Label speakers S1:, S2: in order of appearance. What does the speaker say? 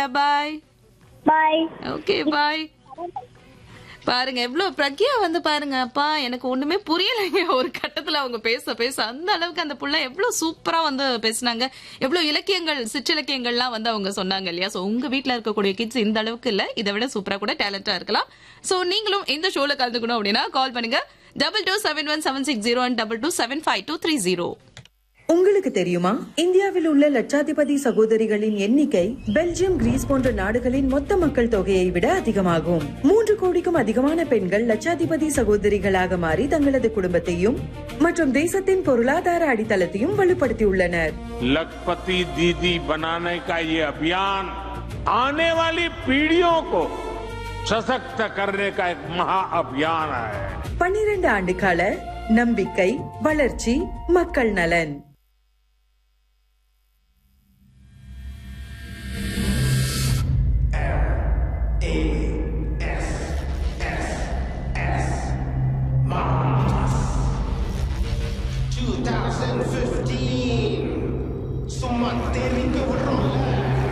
S1: பிரக்யா பாய்
S2: bye
S1: okay bye பாருங்க எவ்வளவு பிரக்யா வந்து பாருங்க அப்பா எனக்கு ஒண்ணுமே புரியலைங்க ஒரு கட்டத்துல அவங்க பேச பேச அந்த அளவுக்கு அந்த புள்ள எவ்வளவு சூப்பரா வந்து பேசுனாங்க எவ்வளவு இலக்கியங்கள் சிற்றிலக்கியங்கள்லாம் வந்து அவங்க சொன்னாங்க இல்லையா சோ உங்க வீட்ல இருக்கக்கூடிய கிட்ஸ் இந்த அளவுக்கு இல்ல இதை விட சூப்பரா கூட டேலண்டா இருக்கலாம் சோ நீங்களும் இந்த ஷோல கலந்துக்கணும் அப்படின்னா கால் பண்ணுங்க double two seven one seven six zero and double two seven five two three zero
S3: உங்களுக்கு தெரியுமா இந்தியாவில் உள்ள லட்சாதிபதி சகோதரிகளின் எண்ணிக்கை பெல்ஜியம் கிரீஸ் போன்ற நாடுகளின் மொத்த மக்கள் தொகையை விட அதிகமாகும் மூன்று கோடிக்கும் அதிகமான பெண்கள் லட்சாதிபதி சகோதரிகளாக மாறி தங்களது குடும்பத்தையும் மற்றும் தேசத்தின் பொருளாதார அடித்தளத்தையும் வலுப்படுத்தியுள்ளனர்
S4: लखपति दीदी बनाने का ये अभियान आने वाली पीढ़ियों को सशक्त करने का एक महाअभियान है
S3: பன்னிரண்டு ஆண்டு கால நம்பிக்கை வளர்ச்சி மக்கள் நலன்
S5: Two thousand fifteen. So much